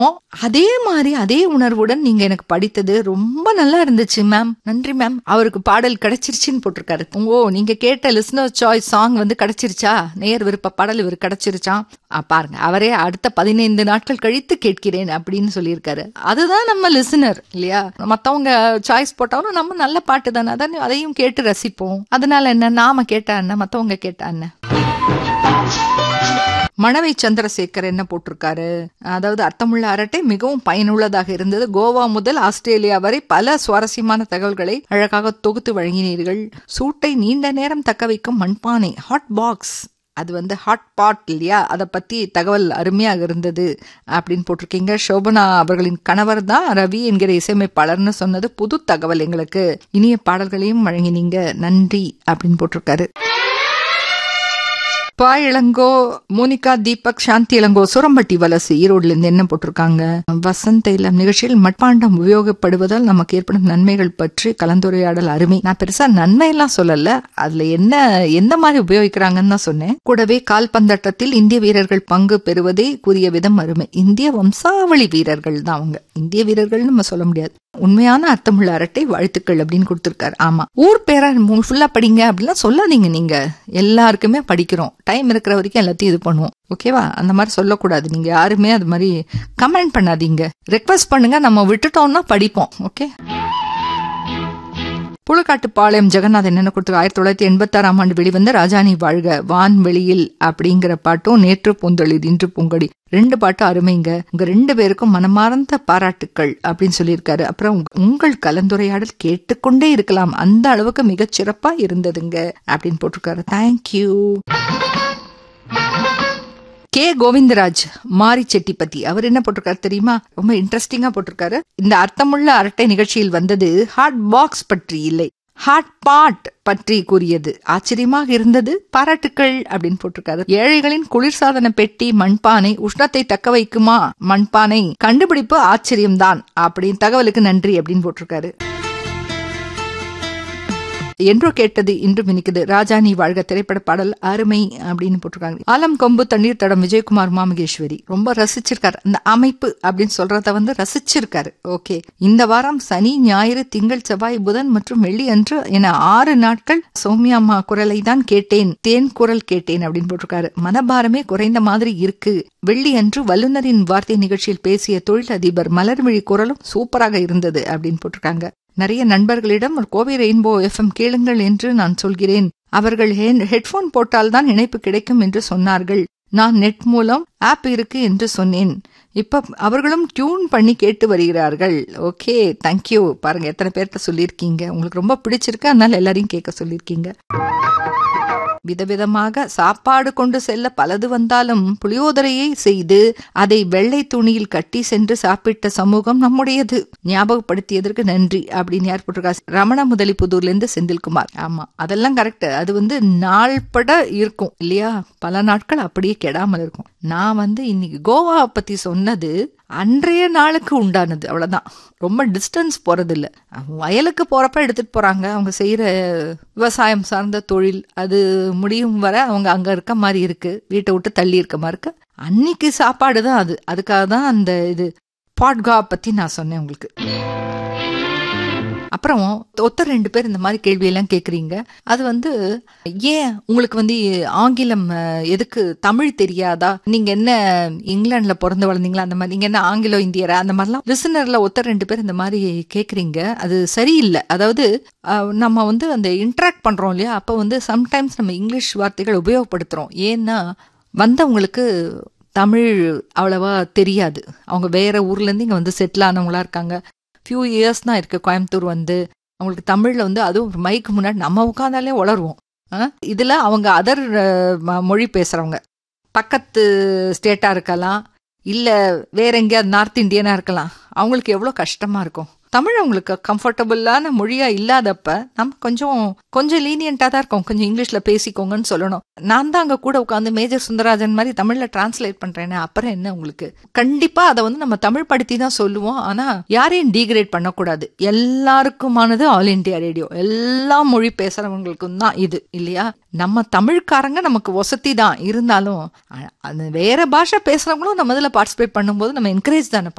அதே மாதிரி அதே உணர்வுடன் நீங்க எனக்கு படித்தது ரொம்ப நல்லா இருந்துச்சு மேம் நன்றி மேம் அவருக்கு பாடல் கிடைச்சிருச்சுன்னு போட்டிருக்காரு ஓ நீங்க கேட்ட லிஸ்னர் சாய்ஸ் சாங் வந்து கிடைச்சிருச்சா நேர் விருப்ப பாடல் இவர் கிடைச்சிருச்சான் ஆ, பாருங்க அவரே அடுத்த பதினைந்து நாட்கள் கழித்து கேட்கிறேன் அப்படின்னு சொல்லியிருக்காரு அதுதான் நம்ம லிசனர் இல்லையா மத்தவங்க சாய்ஸ் போட்டாலும் நம்ம நல்ல பாட்டு தானே அதான் அதையும் கேட்டு ரசிப்போம் அதனால என்ன நாம கேட்டா என்ன மத்தவங்க கேட்டா என்ன மணவை சந்திரசேகர் என்ன போட்டிருக்காரு அதாவது அர்த்தமுள்ள அரட்டை மிகவும் பயனுள்ளதாக இருந்தது கோவா முதல் ஆஸ்திரேலியா வரை பல சுவாரஸ்யமான தகவல்களை அழகாக தொகுத்து வழங்கினீர்கள் சூட்டை நீண்ட நேரம் தக்க வைக்கும் மண்பானை ஹாட் பாக்ஸ் அது வந்து ஹாட் பாட் இல்லையா அதை பத்தி தகவல் அருமையாக இருந்தது அப்படின்னு போட்டிருக்கீங்க சோபனா அவர்களின் கணவர் தான் ரவி என்கிற இசையமைப்பாளர்னு சொன்னது புது தகவல் எங்களுக்கு இனிய பாடல்களையும் வழங்கினீங்க நன்றி அப்படின்னு போட்டிருக்காரு பா இளங்கோ மோனிகா தீபக் சாந்தி இளங்கோ சுரம்பட்டி வலசு ஈரோடுல இருந்து என்ன போட்டிருக்காங்க வசந்த இல்லம் நிகழ்ச்சியில் மட்பாண்டம் உபயோகப்படுவதால் நமக்கு ஏற்படும் நன்மைகள் பற்றி கலந்துரையாடல் அருமை நான் பெருசா நன்மை எல்லாம் சொல்லல அதுல என்ன எந்த மாதிரி உபயோகிக்கிறாங்கன்னு தான் சொன்னேன் கூடவே கால்பந்தாட்டத்தில் இந்திய வீரர்கள் பங்கு பெறுவதே கூறிய விதம் அருமை இந்திய வம்சாவளி வீரர்கள் தான் அவங்க இந்திய வீரர்கள் நம்ம சொல்ல முடியாது உண்மையான அர்த்தமுள்ள அரட்டை வாழ்த்துக்கள் அப்படின்னு கொடுத்திருக்காரு ஆமா ஊர் பேரை ஃபுல்லா படிங்க அப்படிலாம் சொல்லாதீங்க நீங்க எல்லாருக்குமே படிக்கிறோம் டைம் இருக்கிற வரைக்கும் எல்லாத்தையும் இது பண்ணுவோம் ஓகேவா அந்த மாதிரி சொல்லக்கூடாது நீங்க யாருமே அது மாதிரி கமெண்ட் பண்ணாதீங்க ரெக்வஸ்ட் பண்ணுங்க நம்ம விட்டுட்டோம்னா படிப்போம் ஓகே புழுக்காட்டுப்பாளையம் ஜெகநாதன் என்ன கொடுத்து ஆயிரத்தி தொள்ளாயிரத்தி எண்பத்தி ஆறாம் ஆண்டு வெளிவந்த ராஜாணி வாழ்க வான்வெளியில் அப்படிங்கிற பாட்டும் நேற்று பூந்தொழில் இன்று பூங்கொடி ரெண்டு பாட்டும் அருமைங்க உங்க ரெண்டு பேருக்கும் மனமார்ந்த பாராட்டுக்கள் அப்படின்னு சொல்லியிருக்காரு அப்புறம் உங்க- உங்கள் கலந்துரையாடல் கேட்டுக்கொண்டே இருக்கலாம் அந்த அளவுக்கு மிகச் சிறப்பா இருந்ததுங்க அப்படின்னு போட்டிருக்காரு தேங்க்யூ கே கோவிந்தராஜ் மாரி செட்டிப்பத்தி அவர் என்ன போட்டிருக்காரு தெரியுமா ரொம்ப இன்ட்ரெஸ்டிங்கா போட்டிருக்காரு இந்த அர்த்தமுள்ள அரட்டை நிகழ்ச்சியில் வந்தது ஹாட் பாக்ஸ் பற்றி இல்லை ஹாட் பாட் பற்றி கூறியது ஆச்சரியமாக இருந்தது பாராட்டுக்கள் அப்படின்னு போட்டிருக்காரு ஏழைகளின் குளிர்சாதன பெட்டி மண்பானை உஷ்ணத்தை தக்க வைக்குமா மண்பானை கண்டுபிடிப்பு ஆச்சரியம்தான் அப்படின்னு தகவலுக்கு நன்றி அப்படின்னு போட்டிருக்காரு என்றோ கேட்டது இன்றும் இனிக்குது ராஜா நீ வாழ்க திரைப்பட பாடல் அருமை அப்படின்னு போட்டிருக்காங்க ஆலம் கொம்பு தண்ணீர் தடம் விஜயகுமார் மாமகேஸ்வரி ரொம்ப ரசிச்சிருக்காரு அந்த அமைப்பு அப்படின்னு சொல்றத வந்து ரசிச்சிருக்காரு ஓகே இந்த வாரம் சனி ஞாயிறு திங்கள் செவ்வாய் புதன் மற்றும் வெள்ளி அன்று என ஆறு நாட்கள் சௌமியாம்மா குரலை தான் கேட்டேன் தேன் குரல் கேட்டேன் அப்படின்னு போட்டிருக்காரு மனபாரமே குறைந்த மாதிரி இருக்கு வெள்ளி அன்று வல்லுநரின் வார்த்தை நிகழ்ச்சியில் பேசிய தொழிலதிபர் மலர்விழி குரலும் சூப்பராக இருந்தது அப்படின்னு போட்டிருக்காங்க நிறைய நண்பர்களிடம் ஒரு கோவை ரெயின்போ எஃப்எம் கேளுங்கள் என்று நான் சொல்கிறேன் அவர்கள் ஹெட்போன் போட்டால் தான் இணைப்பு கிடைக்கும் என்று சொன்னார்கள் நான் நெட் மூலம் ஆப் இருக்கு என்று சொன்னேன் இப்ப அவர்களும் டியூன் பண்ணி கேட்டு வருகிறார்கள் ஓகே தேங்க்யூ பாருங்க எத்தனை பேர்கிட்ட சொல்லியிருக்கீங்க உங்களுக்கு ரொம்ப பிடிச்சிருக்கு அதனால எல்லாரையும் கேட்க சொல்லியிருக்கீங்க விதவிதமாக சாப்பாடு கொண்டு செல்ல பலது வந்தாலும் புளியோதரையை செய்து அதை வெள்ளை துணியில் கட்டி சென்று சாப்பிட்ட சமூகம் நம்முடையது ஞாபகப்படுத்தியதற்கு நன்றி அப்படின்னு யார் போட்டிருக்கா ரமண முதலிப்புதூர்ல இருந்து செந்தில்குமார் ஆமா அதெல்லாம் கரெக்ட் அது வந்து நாள்பட இருக்கும் இல்லையா பல நாட்கள் அப்படியே கெடாமல் இருக்கும் நான் வந்து இன்னைக்கு கோவா பத்தி சொன்னது அன்றைய நாளுக்கு உண்டானது அவ்வளவுதான் ரொம்ப டிஸ்டன்ஸ் போறது இல்ல வயலுக்கு போறப்ப எடுத்துட்டு போறாங்க அவங்க செய்யற விவசாயம் சார்ந்த தொழில் அது முடியும் வர அவங்க அங்க இருக்க மாதிரி இருக்கு வீட்டை விட்டு தள்ளி இருக்க மாதிரி இருக்கு அன்னைக்கு சாப்பாடு தான் அது அதுக்காக தான் அந்த இது பாட்கா பத்தி நான் சொன்னேன் உங்களுக்கு அப்புறம் ஒருத்தர் ரெண்டு பேர் இந்த மாதிரி கேள்வியெல்லாம் கேட்குறீங்க அது வந்து ஏன் உங்களுக்கு வந்து ஆங்கிலம் அஹ், எதுக்கு தமிழ் தெரியாதா நீங்க என்ன இங்கிலாந்துல பிறந்து வளர்ந்தீங்களா அந்த மாதிரி நீங்க என்ன ஆங்கிலோ இந்தியரா அந்த மாதிரிலாம் லிசனர்ல ஒருத்தர் ரெண்டு பேர் இந்த மாதிரி கேட்குறீங்க அது சரியில்லை அதாவது அஹ், நம்ம வந்து அந்த இன்ட்ராக்ட் பண்றோம் இல்லையா அப்போ வந்து சம்டைம்ஸ் நம்ம இங்கிலீஷ் வார்த்தைகள் உபயோகப்படுத்துறோம் ஏன்னா வந்தவங்களுக்கு தமிழ் அவ்வளவா தெரியாது அவங்க வேற ஊர்ல இருந்து இங்க வந்து செட்டில் ஆனவங்களா இருக்காங்க ஃபியூ இயர்ஸ் தான் இருக்கு கோயம்புத்தூர் வந்து அவங்களுக்கு தமிழ்ல வந்து அதுவும் ஒரு மைக்கு முன்னாடி நம்ம உட்காந்தாலே உளருவோம் ஆ? இதுல அவங்க அதர் மொழி பேசுறவங்க பக்கத்து ஸ்டேட்டா இருக்கலாம் இல்ல வேற எங்கேயாவது நார்த் இந்தியனா இருக்கலாம் அவங்களுக்கு எவ்வளவு கஷ்டமா இருக்கும் தமிழ் அவங்களுக்கு கம்ஃபர்டபுளான மொழியா இல்லாதப்ப நம்ம கொஞ்சம் கொஞ்சம் லீனியண்டா தான் இருக்கோம் கொஞ்சம் இங்கிலீஷ்ல பேசிக்கோங்கன்னு சொல்லணும் நான் தான் அங்க கூட உட்காந்து மேஜர் சுந்தரராஜன் மாதிரி தமிழ்ல டிரான்ஸ்லேட் பண்றேனே அப்புறம் என்ன உங்களுக்கு கண்டிப்பா அதை வந்து நம்ம தமிழ் படுத்தி தான் சொல்லுவோம் ஆனா யாரையும் டீக்ரேட் பண்ணக்கூடாது எல்லாருக்குமானது ஆல் இண்டியா ரேடியோ எல்லா மொழி பேசுறவங்களுக்கும் தான் இது இல்லையா நம்ம தமிழ்காரங்க நமக்கு வசதி தான் இருந்தாலும் அ- அது வேற பாஷை பேசுறவங்களும் நம்ம இதுல பார்ட்டிசிபேட் பண்ணும்போது நம்ம என்கரேஜ் தானே